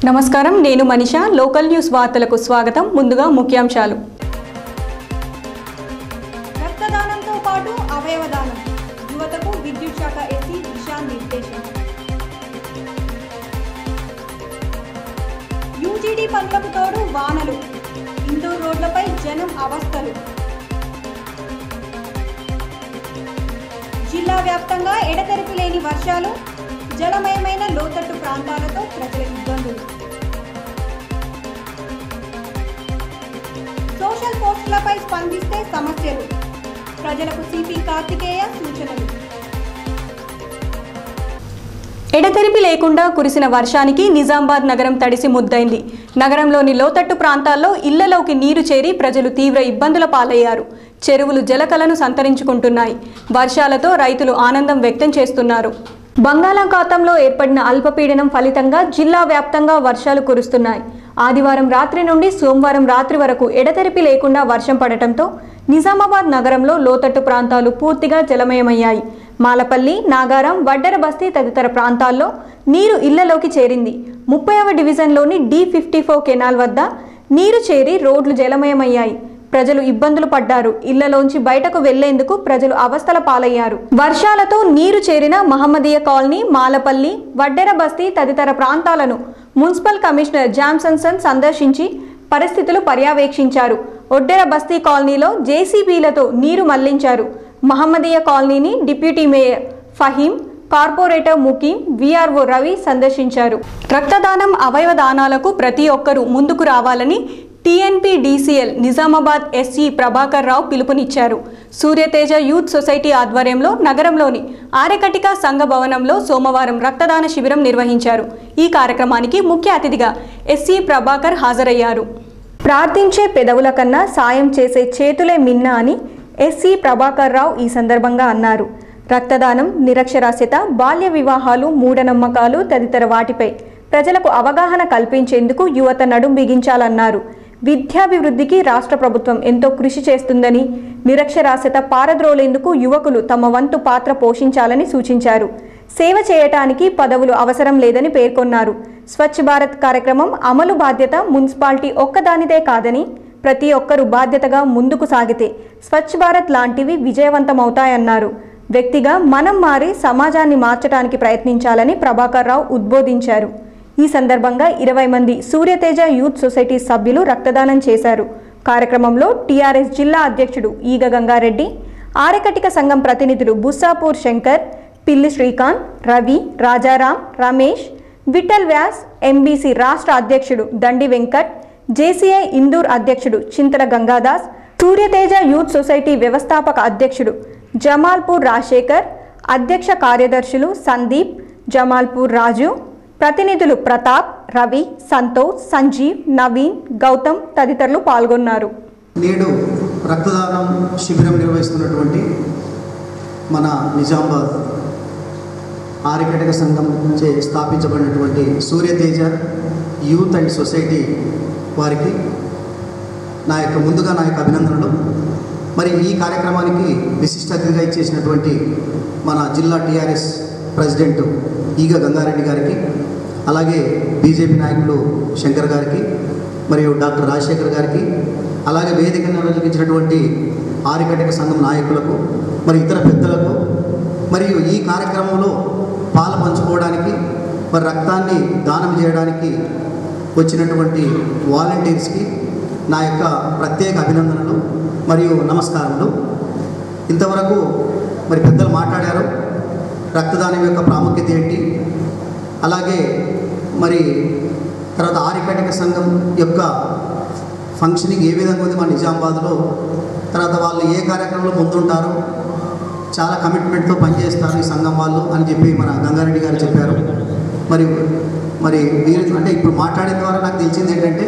నమస్కారం నేను మనిష లోకల్ న్యూస్ వార్తలకు స్వాగతం ముందుగా ముఖ్యాంశాలు రక్తదానంతో పాటు అవయవదానం యువతకు విద్యుత్ శాఖ ఎస్సీ దిశా నిర్దేశం యూజీడీ పనులకు తోడు వానలు ఇండోర్ రోడ్లపై జనం అవస్థలు జిల్లా వ్యాప్తంగా ఎడతెరిపి లేని వర్షాలు జలమయమైన లోతట్టు ప్రాంతాలతో ప్రజల ఇబ్బందులు సోషల్ పోస్టులపై స్పందిస్తే సమస్యలు ప్రజలకు సిపి కార్తికేయ సూచనలు ఎడతెరిపి లేకుండా కురిసిన వర్షానికి నిజామాబాద్ నగరం తడిసి ముద్దైంది నగరంలోని లోతట్టు ప్రాంతాల్లో ఇళ్లలోకి నీరు చేరి ప్రజలు తీవ్ర ఇబ్బందుల పాలయ్యారు చెరువులు జలకలను సంతరించుకుంటున్నాయి వర్షాలతో రైతులు ఆనందం వ్యక్తం చేస్తున్నారు బంగాళాఖాతంలో ఏర్పడిన అల్పపీడనం ఫలితంగా జిల్లా వ్యాప్తంగా వర్షాలు కురుస్తున్నాయి ఆదివారం రాత్రి నుండి సోమవారం రాత్రి వరకు ఎడతెరిపి లేకుండా వర్షం పడటంతో నిజామాబాద్ నగరంలో లోతట్టు ప్రాంతాలు పూర్తిగా జలమయమయ్యాయి మాలపల్లి నాగారం వడ్డర బస్తీ తదితర ప్రాంతాల్లో నీరు ఇళ్లలోకి చేరింది ముప్పైవ డివిజన్లోని డి ఫిఫ్టీ ఫోర్ కెనాల్ వద్ద నీరు చేరి రోడ్లు జలమయమయ్యాయి ప్రజలు ఇబ్బందులు పడ్డారు ఇళ్లలోంచి బయటకు వెళ్లేందుకు ప్రజలు అవస్థల పాలయ్యారు వర్షాలతో నీరు చేరిన మహమ్మదీయ కాలనీ మాలపల్లి వడ్డెర బస్తీ తదితర ప్రాంతాలను మున్సిపల్ కమిషనర్ జామ్సన్సన్ సందర్శించి పరిస్థితులు పర్యవేక్షించారు ఒడ్డెర బస్తీ కాలనీలో జేసీబీలతో నీరు మళ్లించారు మహమ్మదీయ కాలనీని deputy mayor Faheem corporator Mukeem VRO Ravi సందర్శించారు రక్తదానం అవయవ దానాలకు ప్రతి ఒక్కరూ ముందుకు రావాలని TNP DCL Nizamabad SE Prabhakar Rao పిలుపునిచ్చారు సూర్యతేజ యూత్ సొసైటీ ఆధ్వర్యంలో నగరంలోని ఆర్యకటిక సంఘ భవనంలో సోమవారం రక్తదాన శిబిరం నిర్వహించారు ఈ కార్యక్రమానికి ముఖ్య అతిథిగా ఎస్ఈ ప్రభాకర్ హాజరయ్యారు ప్రార్థించే పెదవుల కన్నా సాయం చేసే చేతులే మిన్న అని ఎస్సీ ప్రభాకర్ రావు ఈ సందర్భంగా అన్నారు రక్తదానం నిరక్షరాస్యత బాల్య వివాహాలు మూఢనమ్మకాలు తదితర వాటిపై ప్రజలకు అవగాహన కల్పించేందుకు యువత నడుం బిగించాలన్నారు విద్యాభివృద్ధికి రాష్ట్ర ప్రభుత్వం ఎంతో కృషి చేస్తుందని నిరక్షరాస్యత పారద్రోలేందుకు యువకులు తమ వంతు పాత్ర పోషించాలని సూచించారు సేవ చేయటానికి పదవులు అవసరం లేదని పేర్కొన్నారు స్వచ్ఛ భారత్ కార్యక్రమం అమలు బాధ్యత మున్సిపాలిటీ ఒక్కదానిదే కాదని ప్రతి ఒక్కరూ బాధ్యతగా ముందుకు సాగితే స్వచ్ఛ భారత్ లాంటివి విజయవంతమవుతాయన్నారు వ్యక్తిగా మనం మారి సమాజాన్ని మార్చడానికి ప్రయత్నించాలని ప్రభాకర్ రావు ఉద్బోధించారు ఈ సందర్భంగా ఇరవై మంది సూర్యతేజ యూత్ సొసైటీ సభ్యులు రక్తదానం చేశారు కార్యక్రమంలో టీఆర్ఎస్ జిల్లా అధ్యక్షుడు ఈగ గంగారెడ్డి ఆరకటిక సంఘం ప్రతినిధులు బుస్సాపూర్ శంకర్ పిల్లి శ్రీకాంత్ రవి రాజారాం రమేష్ విఠల్ వ్యాస్ ఎంబీసీ రాష్ట్ర అధ్యక్షుడు దండి వెంకట్ జేసీఐ ఇందూర్ అధ్యక్షుడు చింతల గంగాదాస్ సూర్యతేజ యూత్ సొసైటీ వ్యవస్థాపక అధ్యక్షుడు జమాల్పూర్ రాజశేఖర్ అధ్యక్ష కార్యదర్శులు సందీప్ జమాల్పూర్ రాజు ప్రతినిధులు ప్రతాప్ రవి సంతోష్ సంజీవ్ నవీన్ గౌతమ్ తదితరులు పాల్గొన్నారు నేడు రక్తదానం శిబిరం నిర్వహిస్తున్నటువంటి మన నిజామాబాద్ ఆర్యకటక సంఘం చే స్థాపించబడినటువంటి సూర్యతేజ యూత్ అండ్ సొసైటీ వారికి నా యొక్క ముందుగా నా యొక్క అభినందనలు మరి ఈ కార్యక్రమానికి విశిష్ట అతిథిగా ఇచ్చేసినటువంటి మన జిల్లా టీఆర్ఎస్ ప్రెసిడెంట్ ఈగ గంగారెడ్డి గారికి అలాగే బీజేపీ నాయకులు శంకర్ గారికి మరియు డాక్టర్ రాజశేఖర్ గారికి అలాగే వేదికను నిర్వహించినటువంటి ఆరికటక సంఘం నాయకులకు మరి ఇతర పెద్దలకు మరియు ఈ కార్యక్రమంలో పాలు పంచుకోవడానికి మరి రక్తాన్ని దానం చేయడానికి వచ్చినటువంటి వాలంటీర్స్కి నా యొక్క ప్రత్యేక అభినందనలు మరియు నమస్కారములు ఇంతవరకు మరి పెద్దలు మాట్లాడారు రక్తదానం యొక్క ప్రాముఖ్యత ఏంటి అలాగే మరి తర్వాత ఆరికటిక సంఘం యొక్క ఫంక్షనింగ్ ఏ విధంగా ఉంది మన నిజామాబాద్లో తర్వాత వాళ్ళు ఏ కార్యక్రమంలో ముందుంటారు చాలా కమిట్మెంట్తో పనిచేస్తారు ఈ సంఘం వాళ్ళు అని చెప్పి మన గంగారెడ్డి గారు చెప్పారు మరి మరి వీరు అంటే ఇప్పుడు మాట్లాడిన ద్వారా నాకు తెలిసింది ఏంటంటే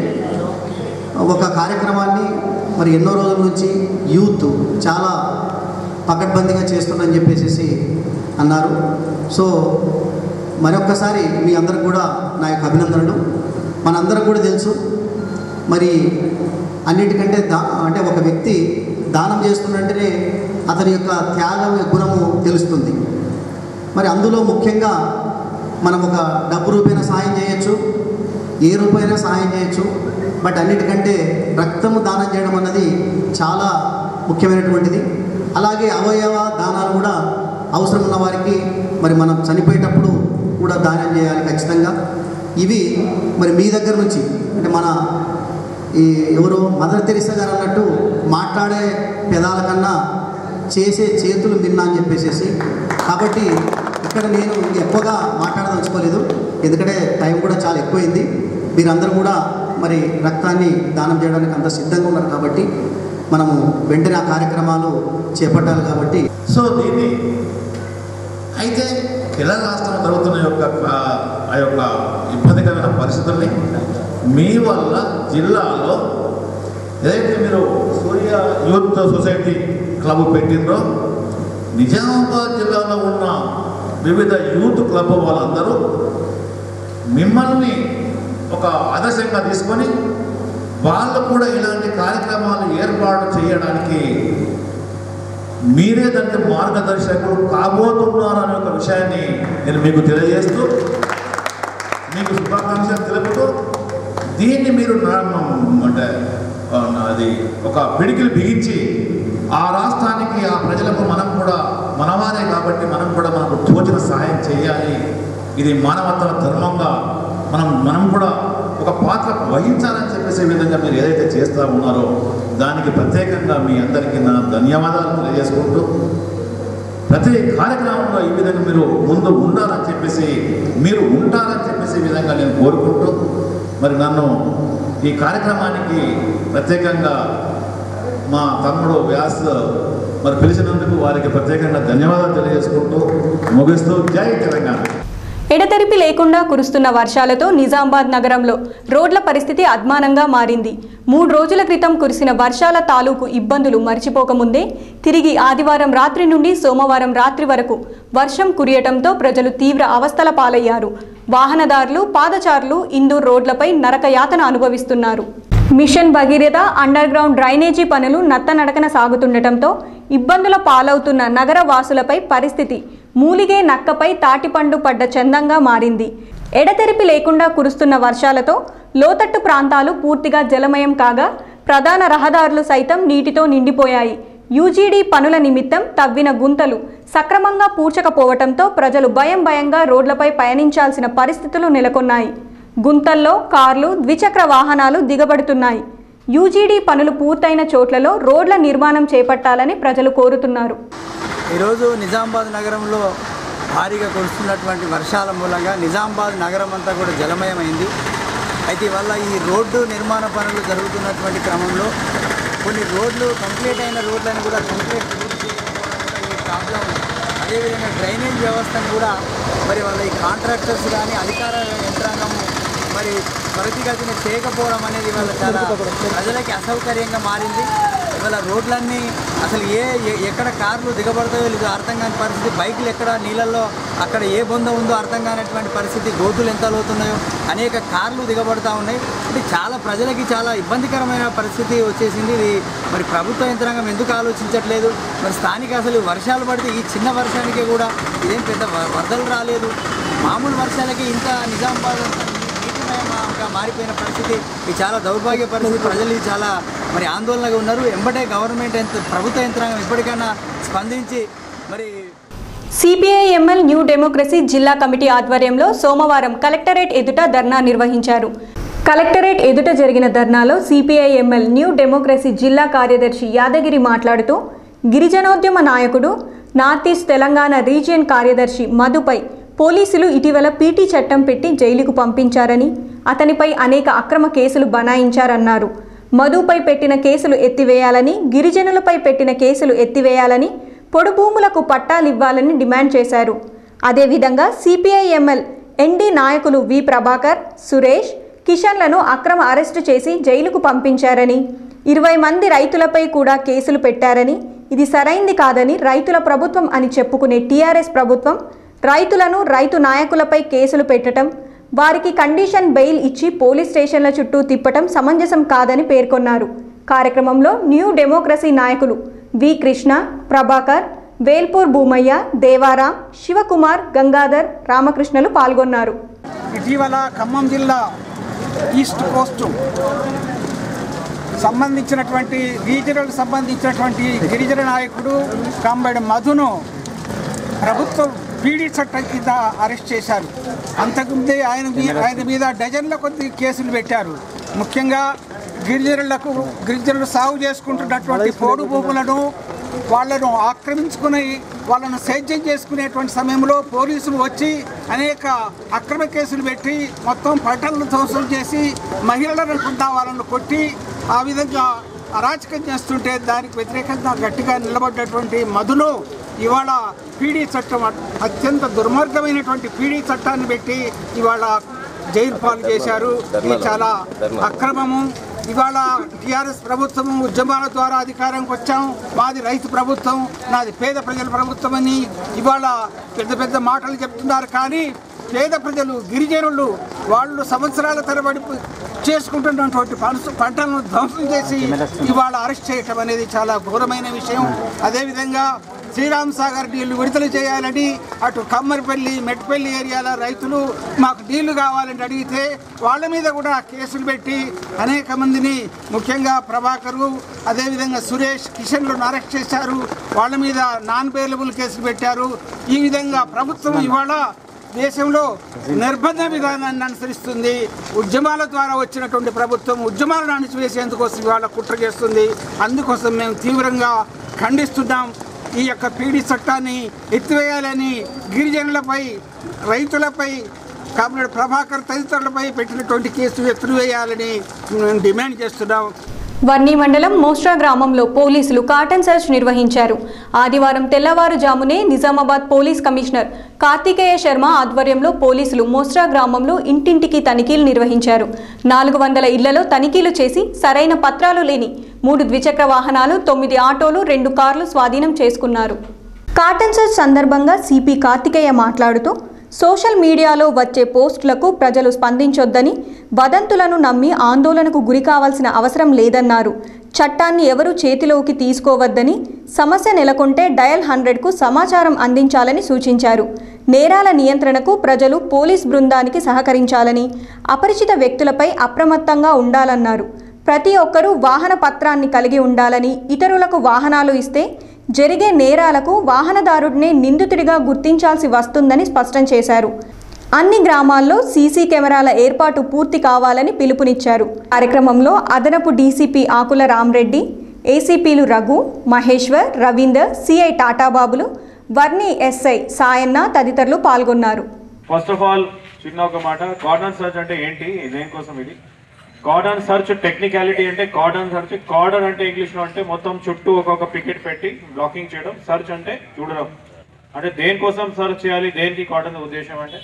ఒక కార్యక్రమాన్ని మరి ఎన్నో రోజుల నుంచి యూత్ చాలా పకడ్బందీగా చేస్తుందని చెప్పేసి అన్నారు సో మరొక్కసారి మీ అందరికి కూడా నా యొక్క అభినందనలు మనందరికి కూడా తెలుసు మరి అన్నిటికంటే దా అంటే ఒక వ్యక్తి దానం చేస్తున్నట్టునే అతని యొక్క త్యాగం గుణము తెలుస్తుంది మరి అందులో ముఖ్యంగా మనం ఒక డబ్బు రూపేణ సాయం చేయొచ్చు ఏ రూపాయినా సహాయం చేయొచ్చు బట్ అన్నిటికంటే రక్తము దానం చేయడం అన్నది చాలా ముఖ్యమైనటువంటిది అలాగే అవయవ దానాలు కూడా అవసరం ఉన్న వారికి మరి మనం చనిపోయేటప్పుడు కూడా దానం చేయాలి ఖచ్చితంగా ఇవి మరి మీ దగ్గర నుంచి అంటే మన ఈ ఎవరు మదర్ తెరిసా గారు అన్నట్టు మాట్లాడే పెదాల కన్నా చేసే చేతులు మిన్నా అని చెప్పేసేసి కాబట్టి ఇక్కడ నేను ఇంక ఎక్కువగా మాట్లాడదలుచుకోలేదు ఎందుకంటే టైం కూడా చాలా ఎక్కువైంది మీరందరూ కూడా మరి రక్తాన్ని దానం చేయడానికి అంత సిద్ధంగా ఉన్నారు కాబట్టి మనము వెంటనే ఆ కార్యక్రమాలు చేపట్టాలి కాబట్టి సో దీన్ని అయితే తెలంగాణ రాష్ట్రం జరుగుతున్న యొక్క ఆ- ఆ యొక్క ఇబ్బందికరమైన పరిస్థితుల్ని మీ వల్ల జిల్లాలో ఏదైతే మీరు సూర్య యూత్ సొసైటీ క్లబ్ పెట్టిందో నిజామాబాద్ జిల్లాలో ఉన్న వివిధ యూత్ క్లబ్ వాళ్ళందరూ మిమ్మల్ని ఒక ఆదర్శంగా తీసుకొని వాళ్ళు కూడా ఇలాంటి కార్యక్రమాలు ఏర్పాటు చేయడానికి మీరే దానికి మార్గదర్శకులు కాబోతున్నారు అనే ఒక విషయాన్ని నేను మీకు తెలియజేస్తూ మీకు శుభాకాంక్షలు తెలుపుతూ దీన్ని మీరు నా- అంటే ఆ, అది ఒక పిడికిలు బిగించి ఆ రాష్ట్రానికి ఆ ప్రజలకు మనం కూడా మనవారే కాబట్టి మనం కూడా మనకు తోచిన సహాయం చేయాలి ఇది మానవత్వ ధర్మంగా మనం మనం కూడా ఒక పాత్ర వహించాలని చెప్పేసే విధంగా మీరు ఏదైతే చేస్తూ ఉన్నారో దానికి ప్రత్యేకంగా మీ అందరికీ నా ధన్యవాదాలు తెలియజేసుకుంటూ ప్రతి కార్యక్రమంలో ఈ విధంగా మీరు ముందు ఉండాలని చెప్పేసి మీరు ఉంటారని చెప్పేసి ఈ విధంగా నేను కోరుకుంటూ మరి నన్ను ఈ కార్యక్రమానికి ప్రత్యేకంగా మా తమ్ముడు వ్యాస్ మరి పిలిచినందుకు వారికి ప్రత్యేకంగా ధన్యవాదాలు తెలియజేసుకుంటూ ముగిస్తూ జై తెలంగాణ ఎడతెరిపి లేకుండా కురుస్తున్న వర్షాలతో నిజామాబాద్ నగరంలో రోడ్ల పరిస్థితి అద్మానంగా మారింది మూడు రోజుల క్రితం కురిసిన వర్షాల తాలూకు ఇబ్బందులు మర్చిపోకముందే తిరిగి ఆదివారం రాత్రి నుండి సోమవారం రాత్రి వరకు వర్షం కురియటంతో ప్రజలు తీవ్ర అవస్థల పాలయ్యారు వాహనదారులు పాదచారులు ఇందూర్ రోడ్లపై నరకయాతన అనుభవిస్తున్నారు mission Bhagiratha underground drainage పనులు నత్తనడకన సాగుతుండటంతో ఇబ్బందుల పాలవుతున్న నగర వాసులపై పరిస్థితి మూలిగే నక్కపై తాటిపండు పడ్డ చందంగా మారింది ఎడతెరిపి లేకుండా కురుస్తున్న వర్షాలతో లోతట్టు ప్రాంతాలు పూర్తిగా జలమయం కాగా ప్రధాన రహదారులు సైతం నీటితో నిండిపోయాయి యూజీడీ పనుల నిమిత్తం తవ్విన గుంతలు సక్రమంగా పూడ్చకపోవటంతో ప్రజలు భయం భయంగా రోడ్లపై పయనించాల్సిన పరిస్థితులు నెలకొన్నాయి గుంతల్లో కార్లు ద్విచక్ర వాహనాలు దిగబడుతున్నాయి యూజీడీ పనులు పూర్తయిన చోట్లలో రోడ్ల నిర్మాణం చేపట్టాలని ప్రజలు కోరుతున్నారు ఈరోజు నిజామాబాద్ నగరంలో భారీగా కురుస్తున్నటువంటి వర్షాల మూలంగా నిజామాబాద్ నగరం అంతా కూడా జలమయమైంది అయితే ఇవల్ల ఈ రోడ్డు నిర్మాణ పనులు జరుగుతున్నటువంటి క్రమంలో కొన్ని రోడ్లు కంప్లీట్ అయిన రోడ్లను కూడా కంప్లీట్ పూర్తి చేయకపోవడం వల్ల ఈ ప్రాబ్లం అదేవిధంగా డ్రైనేజ్ వ్యవస్థను కూడా మరి వాళ్ళ ఈ కాంట్రాక్టర్స్ కానీ అధికార యంత్రాంగము మరి త్వరితగతిన చేయకపోవడం అనేది ఇవాళ చాలా ప్రజలకి అసౌకర్యంగా మారింది ఇవాళ రోడ్లన్నీ అసలు ఏ ఏ- ఎక్కడ కార్లు దిగబడతాయో లేదో అర్థం కాని పరిస్థితి బైకులు ఎక్కడ నీళ్ళల్లో అక్కడ ఏ బొంద ఉందో అర్థం కానటువంటి పరిస్థితి గోతులు ఎంత లోతున్నాయో అనేక కార్లు దిగబడతా ఉన్నాయి అంటే చాలా ప్రజలకి చాలా ఇబ్బందికరమైన పరిస్థితి వచ్చేసింది ఇది మరి ప్రభుత్వ యంత్రాంగం ఎందుకు ఆలోచించట్లేదు మరి స్థానిక అసలు వర్షాలు పడితే ఈ చిన్న వర్షానికే కూడా ఇదేం పెద్ద వ- వరదలు రాలేదు మామూలు వర్షాలకి ఇంత నిజామాబాద్ అంతా నీటిమయంగా మారిపోయిన పరిస్థితి ఇది చాలా దౌర్భాగ్య పరిస్థితి ప్రజలు ఇది చాలా మరి ఆందోళనగా ఉన్నారు ఎంబటే గవర్నమెంట్ యంత్ర ప్రభుత్వ యంత్రాంగం ఇప్పటికైనా స్పందించి మరి సిపిఐఎంఎల్ న్యూ డెమోక్రసీ జిల్లా కమిటీ ఆధ్వర్యంలో సోమవారం కలెక్టరేట్ ఎదుట ధర్నా నిర్వహించారు కలెక్టరేట్ ఎదుట జరిగిన ధర్నాలో సిపిఐఎంఎల్ న్యూ డెమోక్రసీ జిల్లా కార్యదర్శి యాదగిరి మాట్లాడుతూ గిరిజనోద్యమ నాయకుడు నార్త్ ఈస్ట్ తెలంగాణ రీజియన్ కార్యదర్శి మధుపై పోలీసులు ఇటీవల పీటీ చట్టం పెట్టి జైలుకు పంపించారని అతనిపై అనేక అక్రమ కేసులు బనాయించారన్నారు మధుపై పెట్టిన కేసులు ఎత్తివేయాలని గిరిజనులపై పెట్టిన కేసులు ఎత్తివేయాలని పొడు భూములకు పట్టాలివ్వాలని డిమాండ్ చేశారు అదేవిధంగా సిపిఐఎంఎల్ ఎన్డీ నాయకులు వి ప్రభాకర్ సురేష్ కిషన్లను అక్రమ అరెస్టు చేసి జైలుకు పంపించారని ఇరవై మంది రైతులపై కూడా కేసులు పెట్టారని ఇది సరైంది కాదని రైతుల ప్రభుత్వం అని చెప్పుకునే టీఆర్ఎస్ ప్రభుత్వం రైతులను రైతు నాయకులపై కేసులు పెట్టడం వారికి కండిషన్ బెయిల్ ఇచ్చి పోలీస్ స్టేషన్ల చుట్టూ తిప్పటం సమంజసం కాదని పేర్కొన్నారు కార్యక్రమంలో న్యూ డెమోక్రసీ నాయకులు వి కృష్ణ ప్రభాకర్ వేల్పూర్ భూమయ్య దేవారాం శివకుమార్ గంగాధర్ రామకృష్ణలు పాల్గొన్నారు ఇటీవల ఖమ్మం జిల్లా ఈస్ట్ కోస్ట్ సంబంధించినటువంటి రీజనల్ సంబంధించినటువంటి గిరిజన నాయకుడు కాంబేడు మధును ప్రభుత్వం పీడీ చట్టం కింద అరెస్ట్ చేశారు అంతకుముందే ఆయన మీ- ఆయన మీద డజన్ల కొద్ది కేసులు పెట్టారు ముఖ్యంగా గిరిజనులకు గిరిజనులు సాగు చేసుకుంటున్నటువంటి పోడు భూములను వాళ్ళను ఆక్రమించుకుని వాళ్ళను సేద్యం చేసుకునేటువంటి సమయంలో పోలీసులు వచ్చి అనేక అక్రమ కేసులు పెట్టి మొత్తం పంటలను ధ్వంసం చేసి మహిళలను కూడా వాళ్ళను కొట్టి ఆ విధంగా అరాచకం చేస్తుంటే దానికి వ్యతిరేకంగా గట్టిగా నిలబడ్డటువంటి మధులు ఇవాళ పీడీ చట్టం అత్యంత దుర్మార్గమైనటువంటి పీడీ చట్టాన్ని పెట్టి ఇవాళ జైలు పాలు చేశారు ఇది చాలా అక్రమము ఇవాళ టీఆర్ఎస్ ప్రభుత్వం ఉద్యమాల ద్వారా అధికారంకి వచ్చాం మాది రైతు ప్రభుత్వం నాది పేద ప్రజల ప్రభుత్వం అని ఇవాళ పెద్ద పెద్ద మాటలు చెప్తున్నారు కానీ పేద ప్రజలు గిరిజనులు వాళ్ళు సంవత్సరాల తరబడి చేసుకుంటున్నటువంటి పంట పంటలను ధ్వంసం చేసి ఇవాళ అరెస్ట్ చేయటం అనేది చాలా ఘోరమైన విషయం అదేవిధంగా శ్రీరామ్ సాగర్ నీళ్లు విడుదల చేయాలని అటు కమ్మరిపల్లి మెట్పల్లి ఏరియాల రైతులు మాకు నీళ్లు కావాలని అడిగితే వాళ్ళ మీద కూడా కేసులు పెట్టి అనేక మందిని ముఖ్యంగా ప్రభాకరు అదేవిధంగా సురేష్ కిషన్లను అరెస్ట్ చేశారు వాళ్ళ మీద నాన్ బెయిలబుల్ కేసులు పెట్టారు ఈ విధంగా ప్రభుత్వం ఇవాళ దేశంలో నిర్బంధ విధానాన్ని అనుసరిస్తుంది ఉద్యమాల ద్వారా వచ్చినటువంటి ప్రభుత్వం ఉద్యమాలను అణిచివేసేందుకోసం ఇవాళ కుట్ర చేస్తుంది అందుకోసం మేము తీవ్రంగా ఖండిస్తున్నాం ఈ యొక్క పీడీ చట్టాన్ని ఎత్తివేయాలని గిరిజనులపై రైతులపై కామ్రేడ్ ప్రభాకర్ తదితరులపై పెట్టినటువంటి కేసు ఎత్తివేయాలని మేము డిమాండ్ చేస్తున్నాం వర్ణి మండలం మోస్ట్రా గ్రామంలో పోలీసులు కాటన్ సెర్చ్ నిర్వహించారు ఆదివారం తెల్లవారుజామునే నిజామాబాద్ పోలీస్ కమిషనర్ కార్తికేయ శర్మ ఆధ్వర్యంలో పోలీసులు మోస్ట్రా గ్రామంలో ఇంటింటికి తనిఖీలు నిర్వహించారు నాలుగు వందల ఇళ్లలో తనిఖీలు చేసి సరైన పత్రాలు లేని మూడు ద్విచక్ర వాహనాలు తొమ్మిది ఆటోలు రెండు కార్లు స్వాధీనం చేసుకున్నారు కాటన్ సెర్చ్ సందర్భంగా సిపి కార్తికేయ మాట్లాడుతూ సోషల్ మీడియాలో వచ్చే పోస్టులకు ప్రజలు స్పందించొద్దని వదంతులను నమ్మి ఆందోళనకు గురి కావాల్సిన అవసరం లేదన్నారు చట్టాన్ని ఎవరూ చేతిలోకి తీసుకోవద్దని సమస్య నెలకొంటే డయల్ హండ్రెడ్కు సమాచారం అందించాలని సూచించారు నేరాల నియంత్రణకు ప్రజలు పోలీస్ బృందానికి సహకరించాలని అపరిచిత వ్యక్తులపై అప్రమత్తంగా ఉండాలన్నారు ప్రతి ఒక్కరూ వాహన పత్రాన్ని కలిగి ఉండాలని ఇతరులకు వాహనాలు ఇస్తే జరిగే నేరాలకు వాహనదారుడినే నిందితుడిగా గుర్తించాల్సి వస్తుందని స్పష్టం చేశారు అన్ని గ్రామాల్లో సీసీ కెమెరాల ఏర్పాటు పూర్తి కావాలని పిలుపునిచ్చారు కార్యక్రమంలో అదనపు డీసీపీ ఆకుల రామ్రెడ్డి ఏసీపీలు రఘు మహేశ్వర్ రవీందర్ సిఐ టాటాబాబులు వర్ణి ఎస్ఐ సాయన్న తదితరులు పాల్గొన్నారు ఫస్ట్ ఆఫ్ ఆల్ చిన్న ఒక మాట కార్డన్ సర్చ్ అంటే ఏంటి దేనికోసం ఇది కార్డన్ సర్చ్ టెక్నికాలిటీ అంటే కార్డన్ సర్చ్ కార్డన్ అంటే ఇంగ్లీష్లో అంటే మొత్తం చుట్టూ ఒక్కొక్క పికెట్ పెట్టి బ్లాకింగ్ చేయడం సర్చ్ అంటే చూడడం అంటే దేనికోసం సర్చ్ చేయాలి దేనికి కార్డన్ ఉద్దేశం అంటే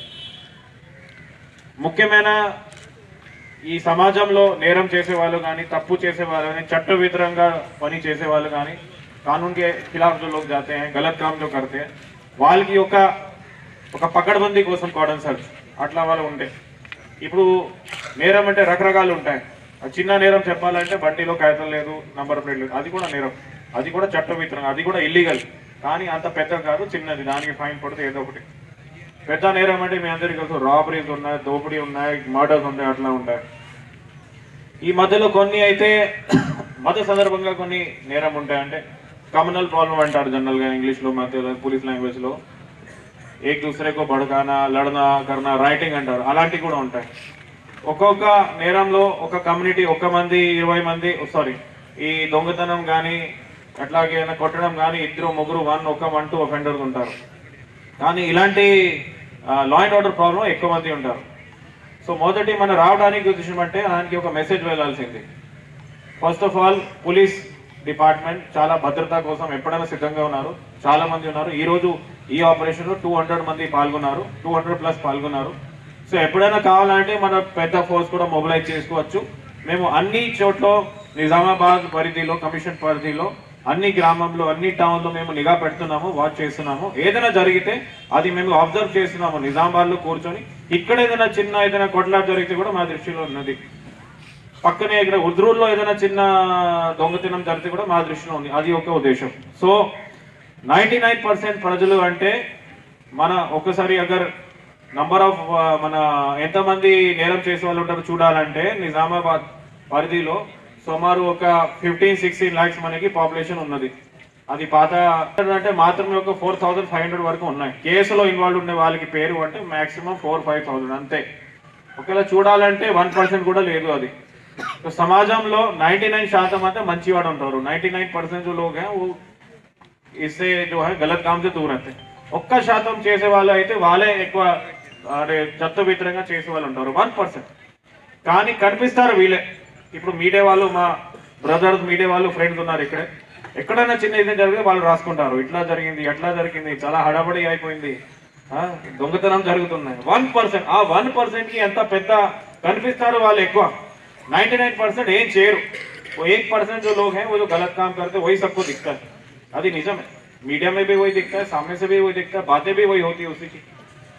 ముఖ్యమైన ఈ సమాజంలో నేరం చేసే వాళ్ళు కానీ తప్పు చేసే వాళ్ళు కానీ చట్ట విధంగా పని చేసే వాళ్ళు కానీ कानून के खिलाफ जो लोग जाते हैं गलत काम जो करते हैं వాళ్ళకి ఒక ఒక పకడ్బందీ కోసం కార్డన్ సర్చ్ అట్లా వాళ్ళు ఉండే ఇప్పుడు నేరం అంటే రకరకాలు ఉంటాయి ఆ చిన్న నేరం చెప్పాలంటే బండిలో కాగితం లేదు నంబర్ ప్లేట్ లేదు అది కూడా నేరం అది కూడా చట్టవిత్రం అది కూడా ఇల్లీగల్ కానీ అంత పెద్ద కాదు చిన్నది దానికి ఫైన్ పడితే ఏదో ఒకటి పెద్ద నేరం అంటే మీ అందరికీ తెలుసు రాబరీస్ ఉన్నాయి దోపిడీ ఉన్నాయి మర్డర్స్ ఉన్నాయి అట్లా ఉంటాయి ఈ మధ్యలో కొన్ని అయితే మత సందర్భంగా కొన్ని నేరం ఉంటాయి అంటే కమ్యూనల్ ప్రాబ్లం అంటారు జనరల్ గా ఇంగ్లీష్ లో మధ్యలో పోలీస్ లాంగ్వేజ్ లో ఏక్ దూసరేకో బడకానా లడనా కర్నా రైటింగ్ అంటారు అలాంటివి కూడా ఉంటాయి ఒక్కొక్క నేరంలో ఒక కమ్యూనిటీ ఒక్క మంది ఇరవై మంది సారీ ఈ దొంగతనం కానీ అట్లాగే ఏమైనా కొట్టడం కానీ ఇద్దరు ముగ్గురు వన్ ఒక వన్ టూ అఫెండర్స్ ఉంటారు కానీ ఇలాంటి లా అండ్ ఆర్డర్ ప్రాబ్లం ఎక్కువ మంది ఉంటారు సో మొదటి మనం రావడానికి ఉద్దేశం అంటే దానికి ఒక మెసేజ్ వెళ్ళాల్సింది first of all police department చాలా భద్రత కోసం ఎప్పుడైనా సిద్ధంగా ఉన్నారు చాలా మంది ఉన్నారు ఈ రోజు ఈ ఆపరేషన్ లో టూ హండ్రెడ్ మంది పాల్గొన్నారు టూ హండ్రెడ్ ప్లస్ పాల్గొన్నారు సో ఎప్పుడైనా కావాలంటే మన పెద్ద ఫోర్స్ కూడా మొబిలైజ్ చేసుకోవచ్చు మేము అన్ని చోట్ల నిజామాబాద్ పరిధిలో కమిషన్ పరిధిలో అన్ని గ్రామంలో అన్ని టౌన్లో మేము నిఘా పెడుతున్నాము వాచ్ చేస్తున్నాము ఏదైనా జరిగితే అది మేము అబ్జర్వ్ చేస్తున్నాము నిజామాబాద్లో కూర్చొని ఇక్కడ ఏదైనా చిన్న ఏదైనా కొట్లాట జరిగితే కూడా మా దృష్టిలో ఉన్నది పక్కనే ఇక్కడ ఉద్రూరులో ఏదైనా చిన్న దొంగతనం జరిగితే కూడా మా దృష్టిలో ఉంది అది ఒక ఉద్దేశం సో నైంటీ నైన్ పర్సెంట్ ప్రజలు అంటే మన ఒక్కసారి అగర్ నంబర్ ఆఫ్ మన ఎంతమంది నేరం చేసే వాళ్ళు ఉంటారో చూడాలంటే నిజామాబాద్ పరిధిలో సుమారు ఒక ఫిఫ్టీన్ సిక్స్టీన్ ల్యాక్స్ మనకి పాపులేషన్ ఉన్నది అది పాత అంటే మాత్రమే ఒక ఫోర్ థౌసండ్ ఫైవ్ హండ్రెడ్ వరకు ఉన్నాయి కేసులో ఇన్వాల్వ్ ఉండే వాళ్ళకి పేరు అంటే మాక్సిమం ఫోర్ ఫైవ్ థౌసండ్ అంతే ఒకవేళ చూడాలంటే వన్ పర్సెంట్ కూడా లేదు అది సో సమాజంలో నైంటీ నైన్ శాతం అంటే మంచివాడు ఉంటారు నైంటీ నైన్ परसेंट जो लोग हैं वो इससे जो है गलत काम से दूर रहते हैं ఒక్క శాతం చేసే వాళ్ళు అయితే వాళ్ళే ఎక్కువ అంటే చెత్త విత్తరంగా చేసే వాళ్ళు ఉంటారు వన్ పర్సెంట్ కానీ కనిపిస్తారు వీళ్ళే ఇప్పుడు మీడియా వాళ్ళు మా బ్రదర్స్ మీడియా వాళ్ళు ఫ్రెండ్స్ ఉన్నారు ఇక్కడే ఎక్కడైనా చిన్న ఇది జరిగితే వాళ్ళు రాసుకుంటారు ఇట్లా జరిగింది ఎట్లా జరిగింది చాలా హడాబడి అయిపోయింది ఆ, దొంగతనం జరుగుతున్నాయి వన్ పర్సెంట్ ఆ వన్ పర్సెంట్ కి ఎంత పెద్ద కనిపిస్తారు వాళ్ళు ఎక్కువ नाइन्टी नाइन परसेंट ఏం చేయరు वो एक परसेंट जो लोग हैं वो जो गलत काम करते हैं वही सबको दिखता है అది నిజం है मीडिया में भी वही दिखता है सामने से भी वही दिखता है बातें भी वही होती है उसी की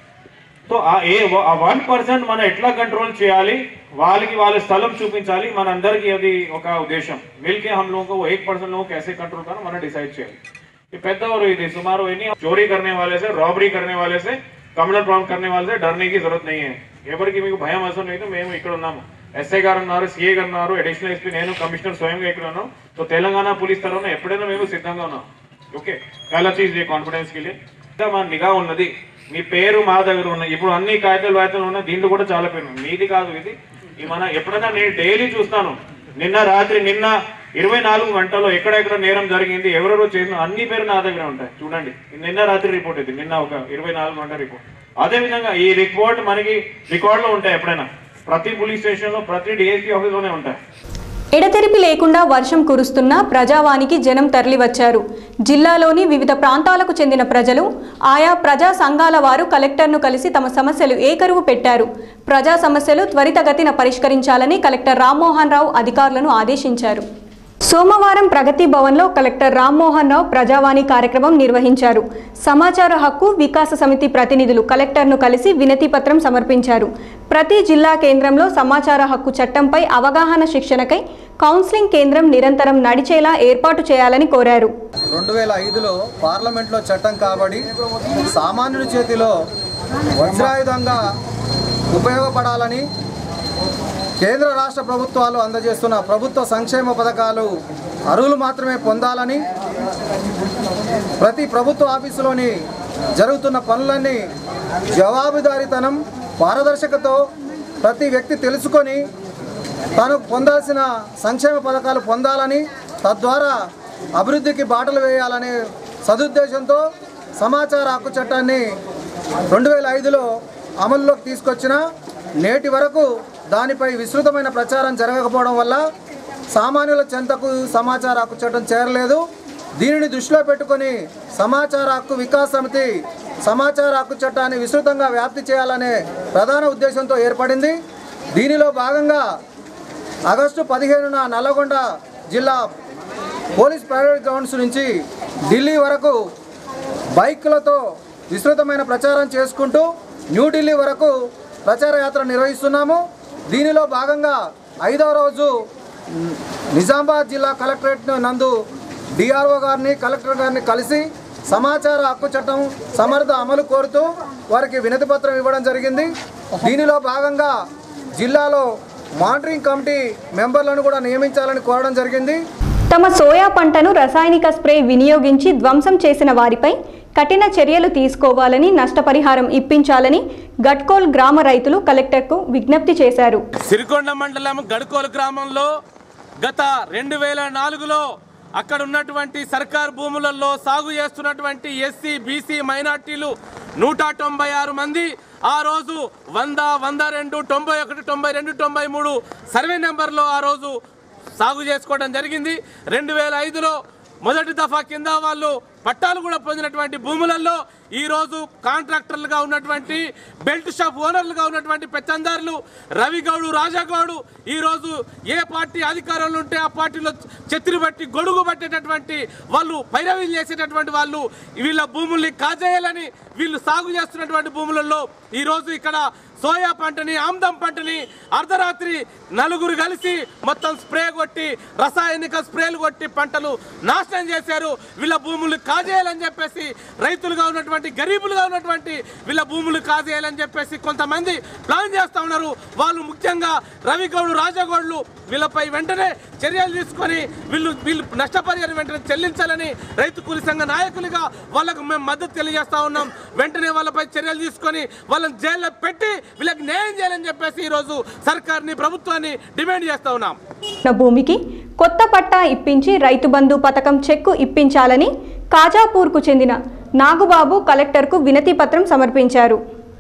సో ఆ ఏ ఆ వన్ పర్సెంట్ మనం ఎట్లా కంట్రోల్ చేయాలి వాళ్ళకి వాళ్ళ స్థలం చూపించాలి మన అందరికీ అది ఒక ఉద్దేశం మిల్కే हम लोगों को वो एक परसेंट लोगों को कैसे कंट्रोल करना మనం డిసైడ్ చేయాలి ये పెద్దవారు ఇది సుమారు ఎన్ని చోరీ करने वाले से रॉबरी करने वाले से కమ్యూనల్ ప్రాబ్లం करने वाले से डरने की जरूरत नहीं है ఎవరికి మీకు భయం అవసరం లేదు మేము ఇక్కడ ఉన్నాము ఎస్ఐ గారు ఉన్నారు సిఏ గారు ఉన్నారు అడిషనల్ ఎస్పీ నేను కమిషనర్ స్వయంగా ఇక్కడ ఉన్నాం సో తెలంగాణ పోలీస్ తరఫున ఎప్పుడైనా మేము సిద్ధంగా ఉన్నాం ఓకే చాలా చీజ్ కాన్ఫిడెన్స్ కి ఇంకా మా నిఘా ఉన్నది మీ పేరు మా దగ్గర ఉన్నాయి ఇప్పుడు అన్ని కాగితాలు వాయితాలు ఉన్నాయి దీంట్లో కూడా చాలా పేరు ఉంది. మీది కాదు ఇది ఇది మన ఎప్పుడైనా నేను డైలీ చూస్తాను నిన్న రాత్రి నిన్న ఇరవై నాలుగు గంటల్లో ఎక్కడెక్కడ నేరం జరిగింది ఎవరెవరు చేసిన అన్ని పేరు నా దగ్గర ఉంటాయి చూడండి నిన్న రాత్రి రిపోర్ట్ ఇది నిన్న ఒక ఇరవై నాలుగు గంటల రిపోర్ట్ అదే విధంగా ఈ రిపోర్ట్ మనకి రికార్డ్ లో ఉంటాయి ఎప్పుడైనా ప్రతి పోలీస్ స్టేషన్ లో ప్రతి డిఎస్పీ ఆఫీస్ లోనే ఉంటాయి ఎడతెరిపి లేకుండా వర్షం కురుస్తున్నా ప్రజావానికి జనం తరలివచ్చారు జిల్లాలోని వివిధ ప్రాంతాలకు చెందిన ప్రజలు ఆయా ప్రజా సంఘాల వారు కలెక్టర్ను కలిసి తమ సమస్యలు ఏకరువు పెట్టారు ప్రజా సమస్యలు త్వరితగతిన పరిష్కరించాలని కలెక్టర్ రామ్మోహన్ రావు అధికారులను ఆదేశించారు సోమవారం ప్రగతి భవన్లో కలెక్టర్ రామ్మోహన్ రావు ప్రజావాణి కార్యక్రమం నిర్వహించారు సమాచార హక్కు వికాస సమితి ప్రతినిధులు కలెక్టర్ను కలిసి వినతి పత్రం సమర్పించారు ప్రతి జిల్లా కేంద్రంలో సమాచార హక్కు చట్టంపై అవగాహన శిక్షణకై కౌన్సిలింగ్ కేంద్రం నిరంతరం నడిచేలా ఏర్పాటు చేయాలని కోరారు రెండు వేల ఐదులో పార్లమెంట్లో చట్టం కాబడి సామాన్యుడి చేతిలో వజ్రాయుధంగా ఉపయోగపడాలని కేంద్ర రాష్ట్ర ప్రభుత్వాలు అందజేస్తున్న ప్రభుత్వ సంక్షేమ పథకాలు అర్హులు మాత్రమే పొందాలని ప్రతి ప్రభుత్వ ఆఫీసులోని జరుగుతున్న పనులన్నీ జవాబుదారీతనం పారదర్శకతో ప్రతి వ్యక్తి తెలుసుకొని తాను పొందాల్సిన సంక్షేమ పథకాలు పొందాలని తద్వారా అభివృద్ధికి బాటలు వేయాలనే సదుద్దేశంతో సమాచార హక్కు చట్టాన్ని రెండు వేల ఐదులో అమల్లోకి తీసుకొచ్చిన నేటి వరకు దానిపై విస్తృతమైన ప్రచారం జరగకపోవడం వల్ల సామాన్యుల చెంతకు సమాచార హక్కు చట్టం చేరలేదు దీనిని దృష్టిలో పెట్టుకొని సమాచార హక్కు వికాస్ సమితి సమాచార హక్కు చట్టాన్ని విస్తృతంగా వ్యాప్తి చేయాలనే ప్రధాన ఉద్దేశంతో ఏర్పడింది దీనిలో భాగంగా ఆగస్టు పదిహేనున నల్లగొండ జిల్లా పోలీస్ ప్రైవేట్ గ్రౌండ్స్ నుంచి ఢిల్లీ వరకు బైక్లతో విస్తృతమైన ప్రచారం చేసుకుంటూ న్యూఢిల్లీ వరకు ప్రచార యాత్ర నిర్వహిస్తున్నాము దీనిలో భాగంగా ఐదవ రోజు మ్, నిజామాబాద్ జిల్లా కలెక్టరేట్ నందు డిఆర్ఓ గారిని కలెక్టర్ గారిని కలిసి సమాచార హక్కు చట్టం సమర్థ అమలు కోరుతూ వారికి వినతి పత్రం ఇవ్వడం జరిగింది దీనిలో భాగంగా జిల్లాలో మానిటరింగ్ కమిటీ మెంబర్లను కూడా నియమించాలని కోరడం జరిగింది తమ సోయా పంటను రసాయనిక స్ప్రే వినియోగించి ధ్వంసం చేసిన వారిపై కఠిన చర్యలు తీసుకోవాలని నష్టపరిహారం ఇప్పించాలని గట్కోల్ గ్రామ రైతులు కలెక్టర్కు విజ్ఞప్తి చేశారు సిరికొండ మండలం గడుకోలు గ్రామంలో గత రెండు వేల నాలుగులో అక్కడ ఉన్నటువంటి సర్కార్ భూములలో సాగు చేస్తున్నటువంటి ఎస్సీ బీసీ మైనార్టీలు నూట తొంభై ఆరు మంది ఆ రోజు వంద వంద రెండు తొంభై ఒకటి తొంభై రెండు తొంభై మూడు సర్వే నెంబర్లో ఆ రోజు సాగు చేసుకోవడం జరిగింది రెండు వేల ఐదులో మొదటి దఫా కింద వాళ్ళు పట్టాలు కూడా పొందినటువంటి భూములలో ఈ రోజు కాంట్రాక్టర్లుగా ఉన్నటువంటి బెల్ట్ షాప్ ఓనర్లుగా ఉన్నటువంటి పెత్తందారులు రవిగౌడు రాజాగౌడు ఈ రోజు ఏ పార్టీ అధికారంలో ఉంటే ఆ పార్టీలో చెత్తిని బట్టి గొడుగు పట్టేటటువంటి వాళ్ళు పైరవీలు చేసేటటువంటి వాళ్ళు వీళ్ళ భూముల్ని కాజేయాలని వీళ్ళు సాగు చేస్తున్నటువంటి భూములలో ఈ రోజు ఇక్కడ సోయా పంటని ఆమ్దం పంటని అర్ధరాత్రి నలుగురు కలిసి మొత్తం స్ప్రే కొట్టి రసాయనిక స్ప్రేలు కొట్టి పంటలు నాశనం చేశారు వీళ్ళ భూములు కాజేయాలని చెప్పేసి రైతులుగా ఉన్నటువంటి గరీబులుగా ఉన్నటువంటి వీళ్ళ భూములు కాజేయాలని చెప్పేసి కొంతమంది ప్లాన్ చేస్తా ఉన్నారు వాళ్ళు ముఖ్యంగా రవిగౌడు రాజగౌడ్లు వీళ్ళపై వెంటనే చర్యలు తీసుకొని వీళ్ళు వీళ్ళు నష్టపరిహారం వెంటనే చెల్లించాలని రైతు కూలి సంఘ నాయకులుగా వాళ్ళకు మేము మద్దతు తెలియజేస్తా ఉన్నాం వెంటనే వాళ్ళపై చర్యలు తీసుకొని వాళ్ళని జైల్లో పెట్టి వీళ్ళకి న్యాయం చేయాలని చెప్పేసి ఈరోజు సర్కార్ని ప్రభుత్వాన్ని డిమాండ్ చేస్తా ఉన్నాం ఉన్న భూమికి కొత్త పట్టా ఇప్పించి రైతు బంధు పథకం చెక్కు ఇప్పించాలని కాజాపూర్కు చెందిన నాగుబాబు కలెక్టర్కు వినతి పత్రం సమర్పించారు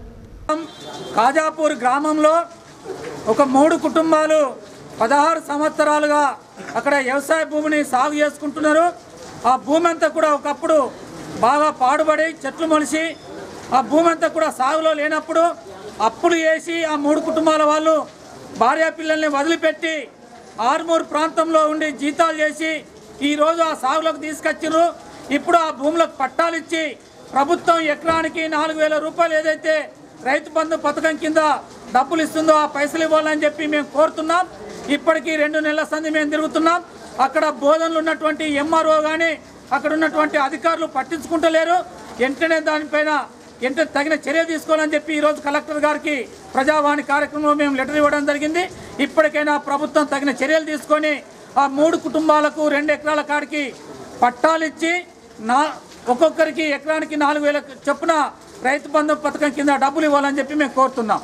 కాజాపూర్ గ్రామంలో ఒక మూడు కుటుంబాలు పదహారు సంవత్సరాలుగా అక్కడ వ్యవసాయ భూమిని సాగు చేసుకుంటున్నారు ఆ భూమి అంతా కూడా ఒకప్పుడు బాగా పాడుబడి చెట్లు మొలిసి ఆ భూమి అంతా కూడా సాగులో లేనప్పుడు అప్పులు వేసి ఆ మూడు కుటుంబాల వాళ్ళు భార్యా పిల్లల్ని వదిలిపెట్టి ఆర్మూర్ ప్రాంతంలో ఉండి జీతాలు చేసి ఈరోజు ఆ సాగులోకి తీసుకొచ్చారు ఇప్పుడు ఆ భూములకు పట్టాలు ఇచ్చి ప్రభుత్వం ఎకరానికి నాలుగు వేల రూపాయలు ఏదైతే రైతు బంధు పథకం కింద డబ్బులు ఇస్తుందో ఆ పైసలు ఇవ్వాలని చెప్పి మేము కోరుతున్నాం ఇప్పటికీ రెండు నెలల సంది మేము తిరుగుతున్నాం అక్కడ బోధనలు ఉన్నటువంటి ఎంఆర్ఓ కానీ అక్కడ ఉన్నటువంటి అధికారులు పట్టించుకుంటలేరు వెంటనే దానిపైన ఎంత తగిన చర్య తీసుకోవాలని చెప్పి ఈరోజు కలెక్టర్ గారికి ప్రజావాణి కార్యక్రమంలో మేము లెటర్ ఇవ్వడం జరిగింది ఇప్పటికైనా ప్రభుత్వం తగిన చర్యలు తీసుకొని ఆ మూడు కుటుంబాలకు రెండు ఎకరాల కాడికి పట్టాలిచ్చి నా ఒక్కొక్కరికి ఎకరానికి నాలుగు వేల చొప్పున రైతు బంధు పథకం కింద డబ్బులు ఇవ్వాలని చెప్పి మేము కోరుతున్నాం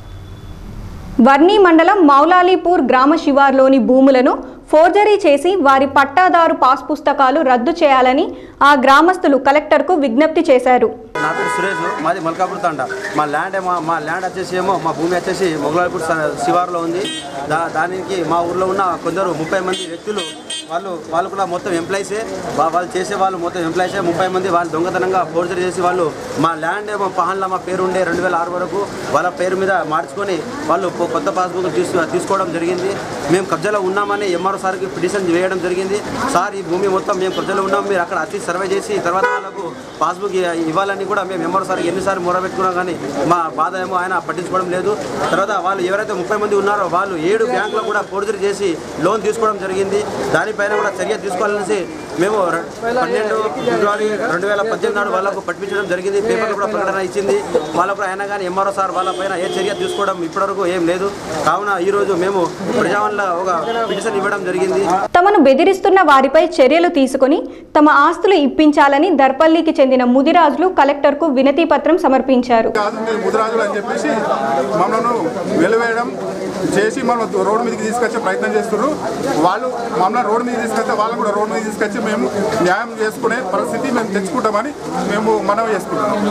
వర్ణి మండలం మౌలాలీపూర్ గ్రామ శివార్లోని భూములను ఫోర్జరీ చేసి వారి పట్టాదారు పాస్ పుస్తకాలు రద్దు చేయాలని ఆ గ్రామస్తులు కలెక్టర్కు విజ్ఞప్తి చేశారు నా పేరు సురేష్ మాది మల్కాపూర్ తండ మా ల్యాండ్ ఏమో మా ల్యాండ్ వచ్చేసి ఏమో మా భూమి వచ్చేసి మొగలాపూర్ శివారులో ఉంది దా దానికి మా ఊర్లో ఉన్న కొందరు ముప్పై మంది వ్యక్తులు వాళ్ళు వాళ్ళు కూడా మొత్తం ఎంప్లాయీసే వా- వాళ్ళు చేసే వాళ్ళు మొత్తం ఎంప్లాయీసే ముప్పై మంది వాళ్ళు దొంగతనంగా ఫోర్జరీ చేసి వాళ్ళు మా ల్యాండ్ ఏమో పహాన్లో మా పేరు ఉండే రెండు వేల ఆరు వరకు వాళ్ళ పేరు మీద మార్చుకొని వాళ్ళు కొ- కొత్త పాస్బుక్ తీసు తీసుకోవడం జరిగింది మేము కబ్జాలో ఉన్నామని ఎంఆర్ఓ సార్కి పిటిషన్ వేయడం జరిగింది సార్ ఈ భూమి మొత్తం మేము కబ్జాలో ఉన్నాం మీరు అక్కడ అతి సర్వే చేసి తర్వాత వాళ్ళకు పాస్బుక్ ఇ- ఇవ్వాలని కూడా మేము ఎంఆర్ఓ సార్కి ఎన్నిసార్లు మొరబెట్టుకున్నాం కానీ మా బాధ ఏమో ఆయన పట్టించుకోవడం లేదు తర్వాత వాళ్ళు ఎవరైతే ముప్పై మంది ఉన్నారో వాళ్ళు ఏడు బ్యాంకులో కూడా ఫోర్జరీ చేసి లోన్ తీసుకోవడం జరిగింది దానిపైన కూడా చర్య తీసుకోవాలనేసి మేము ర- పన్నెండు ఫిబ్రవరి రెండు వేల పద్దెనిమిది నాడు వాళ్ళకు పట్టించడం జరిగింది పేపర్లు కూడా ప్రకటన ఇచ్చింది వాళ్ళకు కూడా అయినా కానీ ఎంఆర్ఓ సార్ వాళ్ళపైన ఏ చర్య తీసుకోవడం ఇప్పటివరకు ఏం లేదు కావున ఈ రోజు మేము ప్రజావన్లో ఒక పిటిషన్ ఇవ్వడం జరిగింది తమను బెదిరిస్తున్న వారిపై చర్యలు తీసుకుని తమ ఆస్తులు ఇప్పించాలని దర్పల్లికి చెందిన ముదిరాజులు కలెక్టర్కు వినతి పత్రం సమర్పించారు కాదు మీరు ముదిరాజులు అని చెప్పేసి మమ్మల్ని వెలువేయడం చేసి మనం రోడ్డు మీదకి తీసుకొచ్చే ప్రయత్నం చేస్తున్నారు వాళ్ళు మమ్మల్ని రోడ్డు మీద తీసుకొస్తే వాళ్ళని కూడా రోడ్డు మీద తీసుకొచ్చి మేము న్యాయం చేసుకునే పరిస్థితి మేము తెచ్చుకుంటామని మేము మనవి చేసుకుంటున్నాం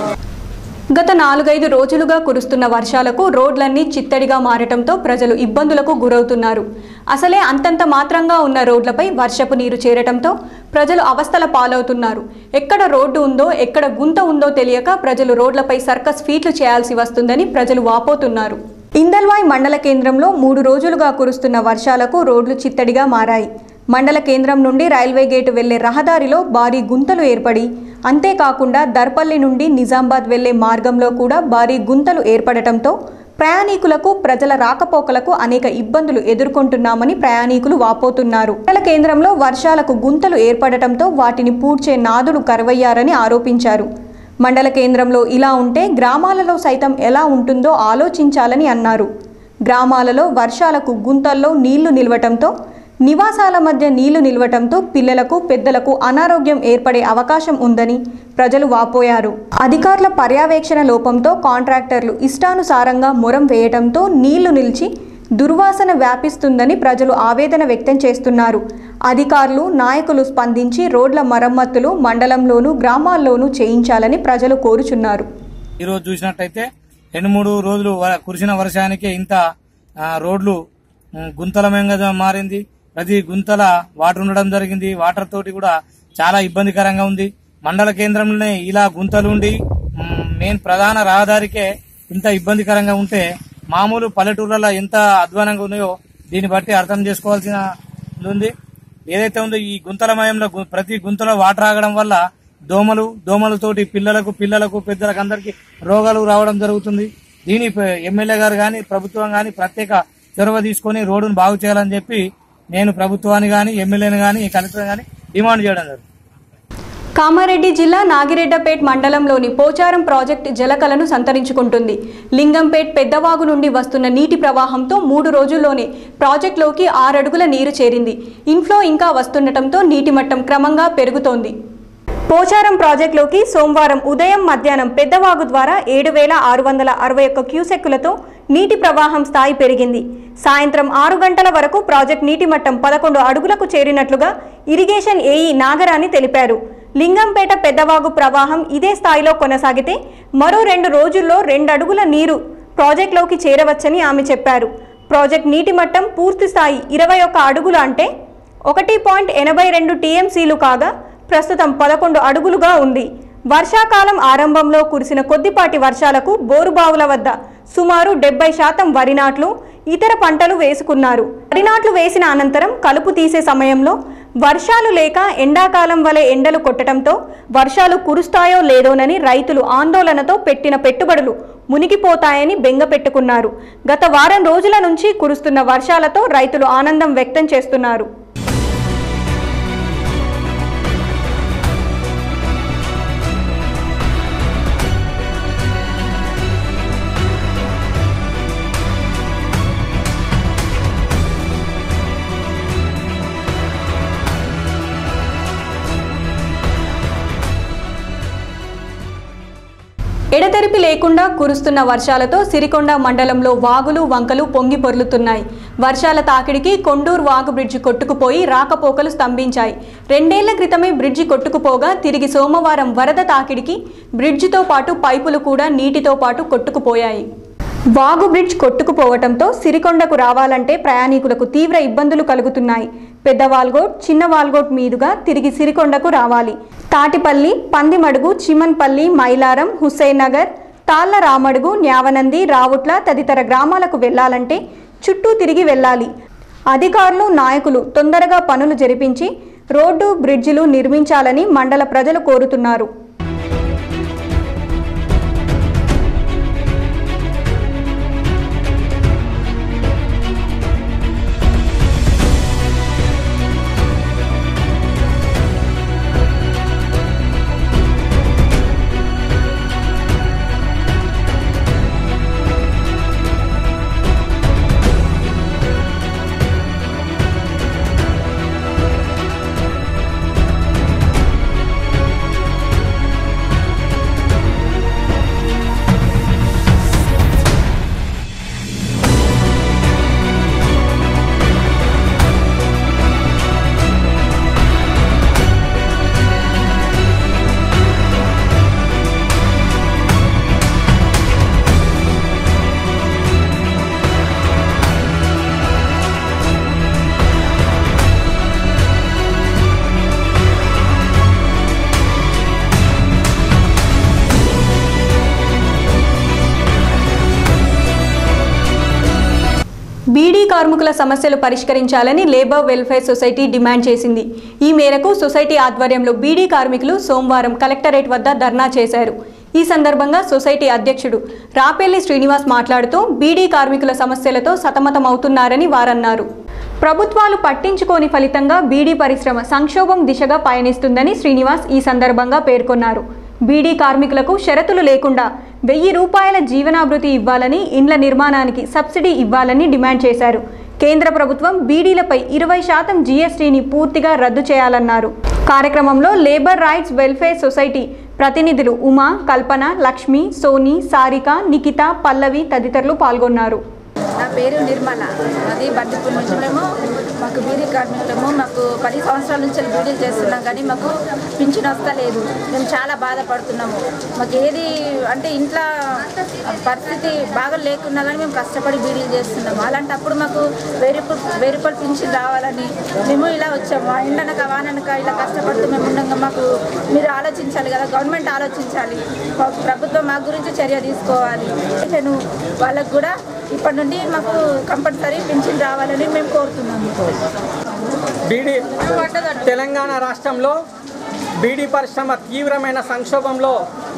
గత నాలుగైదు రోజులుగా కురుస్తున్న వర్షాలకు రోడ్లన్నీ చిత్తడిగా మారటంతో ప్రజలు ఇబ్బందులకు గురవుతున్నారు అసలే అంతంత మాత్రంగా ఉన్న రోడ్లపై వర్షపు నీరు చేరటంతో ప్రజలు అవస్థల పాలవుతున్నారు ఎక్కడ రోడ్డు ఉందో ఎక్కడ గుంత ఉందో తెలియక ప్రజలు రోడ్లపై సర్కస్ ఫీట్లు చేయాల్సి వస్తుందని ప్రజలు వాపోతున్నారు ఇందల్వాయ్ మండల కేంద్రంలో మూడు రోజులుగా కురుస్తున్న వర్షాలకు రోడ్లు చిత్తడిగా మారాయి మండల కేంద్రం నుండి రైల్వే గేటు వెళ్లే రహదారిలో భారీ గుంతలు ఏర్పడి అంతేకాకుండా దర్పల్లి నుండి నిజామాబాద్ వెళ్లే మార్గంలో కూడా భారీ గుంతలు ఏర్పడటంతో ప్రయాణికులకు ప్రజల రాకపోకలకు అనేక ఇబ్బందులు ఎదుర్కొంటున్నామని ప్రయాణికులు వాపోతున్నారు మండల కేంద్రంలో వర్షాలకు గుంతలు ఏర్పడటంతో వాటిని పూడ్చే నాదులు కరువయ్యారని ఆరోపించారు మండల కేంద్రంలో ఇలా ఉంటే గ్రామాలలో సైతం ఎలా ఉంటుందో ఆలోచించాలని అన్నారు గ్రామాలలో వర్షాలకు గుంతల్లో నీళ్లు నిలవటంతో నివాసాల మధ్య నీళ్లు నిలవటంతో పిల్లలకు పెద్దలకు అనారోగ్యం ఏర్పడే అవకాశం ఉందని ప్రజలు వాపోయారు అధికారుల పర్యవేక్షణ లోపంతో కాంట్రాక్టర్లు ఇష్టానుసారంగా మొరం వేయటంతో నీళ్లు నిలిచి దుర్వాసన వ్యాపిస్తుందని ప్రజలు ఆవేదన వ్యక్తం చేస్తున్నారు అధికారులు నాయకులు స్పందించి రోడ్ల మరమ్మతులు మండలంలోనూ గ్రామాల్లోనూ చేయించాలని ప్రజలు కోరుచున్నారు ఈరోజు చూసినట్టయితే రెండు మూడు రోజులు వ- కురిసిన వర్షానికి ఇంత ఆ, రోడ్లు ఉమ్, గుంతలమయంగా మారింది ప్రతి గుంతల వాటర్ ఉండడం జరిగింది వాటర్ తోటి కూడా చాలా ఇబ్బందికరంగా ఉంది మండల కేంద్రంలోనే ఇలా గుంతలు ఉండి ఉమ్, మెయిన్ ప్రధాన రహదారికే ఇంత ఇబ్బందికరంగా ఉంటే మామూలు పల్లెటూర్లలో ఎంత అధ్వానంగా ఉన్నాయో దీన్ని బట్టి అర్థం చేసుకోవాల్సిన ఉంది ఏదైతే ఉందో ఈ గుంతలమయంలో గు- ప్రతి గుంతలో వాటర్ ఆగడం వల్ల దోమలు దోమలతోటి పిల్లలకు పిల్లలకు పెద్దలకు అందరికి రోగాలు రావడం జరుగుతుంది దీని ప- ఎమ్మెల్యే గారు కానీ ప్రభుత్వం కానీ ప్రత్యేక చొరవ తీసుకొని రోడ్డును బాగు చేయాలని చెప్పి నేను ప్రభుత్వాన్ని కానీ ఎమ్మెల్యేని కానీ కలెక్టర్ కానీ డిమాండ్ చేయడం జరుగుతుంది కామారెడ్డి జిల్లా నాగిరెడ్డపేట్ మండలంలోని పోచారం ప్రాజెక్టు జలకలను సంతరించుకుంటుంది లింగంపేట్ పెద్దవాగు నుండి వస్తున్న నీటి ప్రవాహంతో మూడు రోజుల్లోనే ప్రాజెక్టులోకి ఆరడుగుల నీరు చేరింది ఇన్ఫ్లో ఇంకా వస్తుండటంతో నీటి మట్టం క్రమంగా పెరుగుతోంది పోచారం ప్రాజెక్టులోకి సోమవారం ఉదయం మధ్యాహ్నం పెద్దవాగు ద్వారా ఏడు వేల ఆరు వందల అరవై ఒక్క క్యూసెక్కులతో నీటి ప్రవాహం స్థాయి పెరిగింది సాయంత్రం ఆరు గంటల వరకు ప్రాజెక్ట్ నీటి మట్టం పదకొండు అడుగులకు చేరినట్లుగా ఇరిగేషన్ ఏఈ నాగరాణి తెలిపారు లింగంపేట పెద్దవాగు ప్రవాహం ఇదే స్థాయిలో కొనసాగితే మరో రెండు రోజుల్లో రెండు అడుగుల నీరు ప్రాజెక్టులోకి చేరవచ్చని ఆమె చెప్పారు ప్రాజెక్ట్ నీటి మట్టం పూర్తి స్థాయి ఇరవై ఒక్క అడుగులు అంటే ఒకటి పాయింట్ ఎనభై రెండు టీఎంసీలు కాగా ప్రస్తుతం పదకొండు అడుగులుగా ఉంది వర్షాకాలం ఆరంభంలో కురిసిన కొద్దిపాటి వర్షాలకు బోరుబావుల వద్ద సుమారు డెబ్బై శాతం వరి నాట్లు ఇతర పంటలు వేసుకున్నారు వరి నాట్లు వేసిన అనంతరం కలుపు తీసే సమయంలో వర్షాలు లేక ఎండాకాలం వలె ఎండలు కొట్టడంతో వర్షాలు కురుస్తాయో లేదోనని రైతులు ఆందోళనతో పెట్టిన పెట్టుబడులు మునిగిపోతాయని బెంగ పెట్టుకున్నారు గత వారం రోజుల నుంచి కురుస్తున్న వర్షాలతో రైతులు ఆనందం వ్యక్తం చేస్తున్నారు ఎడతెరిపి లేకుండా కురుస్తున్న వర్షాలతో సిరికొండ మండలంలో వాగులు వంకలు పొంగి పొర్లుతున్నాయి వర్షాల తాకిడికి కొండూరు వాగు బ్రిడ్జి కొట్టుకుపోయి రాకపోకలు స్తంభించాయి రెండేళ్ల క్రితమే బ్రిడ్జి కొట్టుకుపోగా తిరిగి సోమవారం వరద తాకిడికి బ్రిడ్జితో పాటు పైపులు కూడా నీటితో పాటు కొట్టుకుపోయాయి వాగు బ్రిడ్జ్ కొట్టుకుపోవటంతో సిరికొండకు రావాలంటే ప్రయాణికులకు తీవ్ర ఇబ్బందులు కలుగుతున్నాయి పెద్ద వాల్గోట్ చిన్న వాల్గోట్ మీదుగా తిరిగి సిరికొండకు రావాలి తాటిపల్లి పందిమడుగు చిమన్పల్లి మైలారం హుస్సేన్ నగర్ తాళ్ల రామడుగు న్యావనంది రావుట్ల తదితర గ్రామాలకు వెళ్లాలంటే చుట్టూ తిరిగి వెళ్ళాలి అధికారులు నాయకులు తొందరగా పనులు జరిపించి రోడ్డు బ్రిడ్జిలు నిర్మించాలని మండల ప్రజలు కోరుతున్నారు బీడీ కార్మికుల సమస్యలు పరిష్కరించాలని లేబర్ వెల్ఫేర్ సొసైటీ డిమాండ్ చేసింది ఈ మేరకు సొసైటీ ఆధ్వర్యంలో బీడీ కార్మికులు సోమవారం కలెక్టరేట్ వద్ద ధర్నా చేశారు ఈ సందర్భంగా సొసైటీ అధ్యక్షుడు రాపెల్లి శ్రీనివాస్ మాట్లాడుతూ బీడీ కార్మికుల సమస్యలతో సతమతమవుతున్నారని వారన్నారు ప్రభుత్వాలు పట్టించుకోని ఫలితంగా బీడీ పరిశ్రమ సంక్షోభం దిశగా పయనిస్తుందని శ్రీనివాస్ ఈ సందర్భంగా పేర్కొన్నారు బీడీ కార్మికులకు షరతులు లేకుండా వెయ్యి రూపాయల జీవనాభృతి ఇవ్వాలని ఇండ్ల నిర్మాణానికి సబ్సిడీ ఇవ్వాలని డిమాండ్ చేశారు కేంద్ర ప్రభుత్వం బీడీలపై ఇరవై శాతం జీఎస్టీని పూర్తిగా రద్దు చేయాలన్నారు కార్యక్రమంలో లేబర్ రైట్స్ వెల్ఫేర్ సొసైటీ ప్రతినిధులు ఉమా కల్పన లక్ష్మి సోని సారిక నిఖిత పల్లవి తదితరులు పాల్గొన్నారు నా పేరు నిర్మల అది బండిపూర్ నుంచి మేము మాకు బీడీ కార్మికులము మాకు పది సంవత్సరాల నుంచి బీడీలు చేస్తున్నాం కానీ మాకు పింఛన్ వస్తలేదు మేము చాలా బాధపడుతున్నాము మాకు ఏది అంటే ఇంట్లో పరిస్థితి బాగా లేకున్నా కానీ మేము కష్టపడి బీడీలు చేస్తున్నాము అలాంటప్పుడు మాకు వెయ్యి రూపాయలు వెయ్యి రూపాయలు పింఛన్ రావాలని మేము ఇలా వచ్చాము ఆ ఎండనక వాననక ఇలా కష్టపడుతూ మేము ఉండగా మాకు మీరు ఆలోచించాలి కదా గవర్నమెంట్ ఆలోచించాలి మా ప్రభుత్వం మా గురించి చర్య తీసుకోవాలి నేను వాళ్ళకు కూడా ఇప్పటి నుండి మాకు కంపల్సరీ పింఛన్ రావాలని మేము కోరుతున్నాము బీడీ తెలంగాణ రాష్ట్రంలో బీడీ పరిశ్రమ తీవ్రమైన సంక్షోభంలో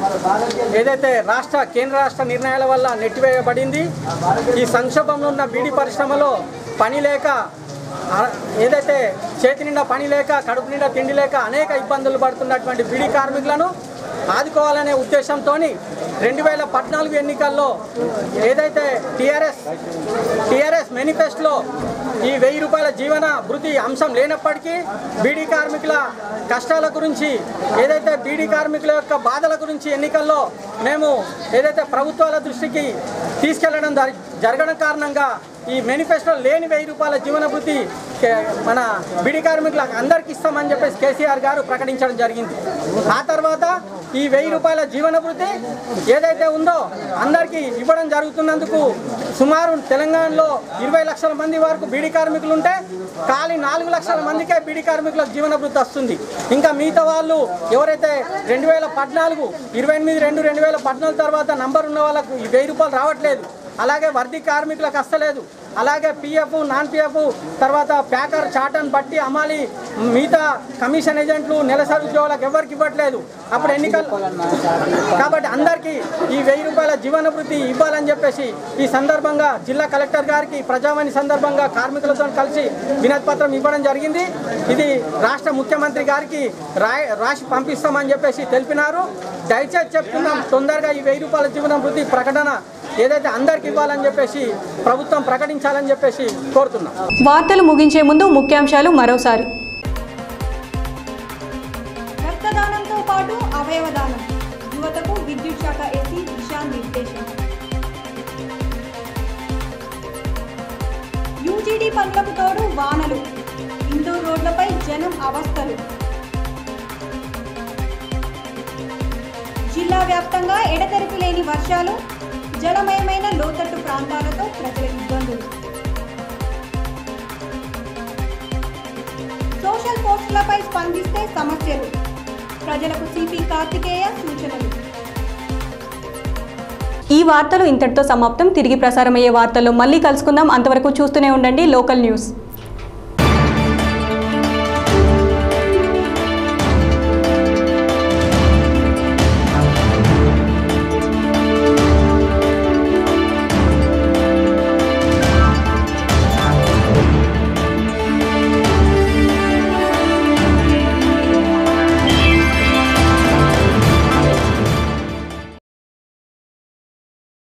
ఏదైతే రాష్ట్ర కేంద్ర రాష్ట్ర నిర్ణయాల వల్ల నెట్టివేయబడింది ఈ సంక్షోభంలో ఉన్న బీడీ పరిశ్రమలో పని లేక ఆ, ఏదైతే చేతి నిండా పని లేక కడుపు నిండా తిండి లేక అనేక ఇబ్బందులు పడుతున్నటువంటి బీడీ కార్మికులను ఆదుకోవాలనే ఉద్దేశంతో రెండు వేల పద్నాలుగు ఎన్నికల్లో ఏదైతే టీఆర్ఎస్ టీఆర్ఎస్ మేనిఫెస్టోలో ఈ వెయ్యి రూపాయల జీవన భృతి అంశం లేనప్పటికీ బీడీ కార్మికుల కష్టాల గురించి ఏదైతే బీడీ కార్మికుల యొక్క బాధల గురించి ఎన్నికల్లో మేము ఏదైతే ప్రభుత్వాల దృష్టికి తీసుకెళ్లడం జరి- జరగడం కారణంగా ఈ మేనిఫెస్టో లేని వెయ్యి రూపాయల జీవన భృతి కే- మన బీడీ కార్మికులకు అందరికి ఇస్తామని చెప్పేసి కేసీఆర్ గారు ప్రకటించడం జరిగింది ఆ తర్వాత ఈ వెయ్యి రూపాయల జీవన భృతి ఏదైతే ఉందో అందరికీ ఇవ్వడం జరుగుతున్నందుకు సుమారు తెలంగాణలో ఇరవై లక్షల మంది వరకు బీడీ కార్మికులు ఉంటే ఖాళీ నాలుగు లక్షల మందికే బీడీ కార్మికులకు జీవన భృతి వస్తుంది ఇంకా మిగతా వాళ్ళు ఎవరైతే రెండు వేల పద్నాలుగు ఇరవై ఎనిమిది రెండు రెండు వేల పద్నాలుగు తర్వాత నంబర్ ఉన్న వాళ్ళకు ఈ వెయ్యి రూపాయలు రావట్లేదు అలాగే వర్ది కార్మికులకు వస్తలేదు అలాగే పిఎఫ్ నాన్ పిఎఫ్ తర్వాత ప్యాకర్ చాటన్ బట్టి అమాలి మిగతా కమిషన్ ఏజెంట్లు నెలసరి ఉద్యోగులకు ఎవరికి ఇవ్వట్లేదు అప్పుడు ఎన్నికలు కాబట్టి అందరికీ ఈ వెయ్యి రూపాయల జీవన భృతి ఇవ్వాలని చెప్పేసి ఈ సందర్భంగా జిల్లా కలెక్టర్ గారికి ప్రజావాణి సందర్భంగా కార్మికులతో కలిసి వినతి పత్రం ఇవ్వడం జరిగింది ఇది రాష్ట్ర ముఖ్యమంత్రి గారికి రాయి రాసి పంపిస్తామని చెప్పేసి తెలిపినారు దయచేసి చెప్తున్నాం తొందరగా ఈ వెయ్యి రూపాయల జీవన భృతి ప్రకటన ఏదైతే అందరికి ఇవ్వాలని చెప్పేసి ప్రభుత్వం ప్రకటించాలని చెప్పేసి కోరుతున్నాం వార్తలు ముగించే ముందు ముఖ్యాంశాలు మరోసారి రక్తదానంతో పాటు అవయవదానం యువతకు విద్యుత్ శాఖ ఎస్సీ దిశా నిర్దేశం యూజీడీ పనులకు తోడు వానలు ఇండోర్ రోడ్లపై జనం అవస్థలు జిల్లా వ్యాప్తంగా ఎడతెరిపి లేని వర్షాలు జలమయమైన లోతట్టు ప్రాంతాలతో ప్రజల ఇబ్బందులు సోషల్ పోస్టులపై స్పందిస్తే సమస్యలు ప్రజలకు సిపి కార్తికేయ సూచనలు ఈ వార్తలు ఇంతటితో సమాప్తం తిరిగి ప్రసారమయ్యే వార్తల్లో మళ్ళీ కలుసుకుందాం అంతవరకు చూస్తూనే ఉండండి లోకల్ న్యూస్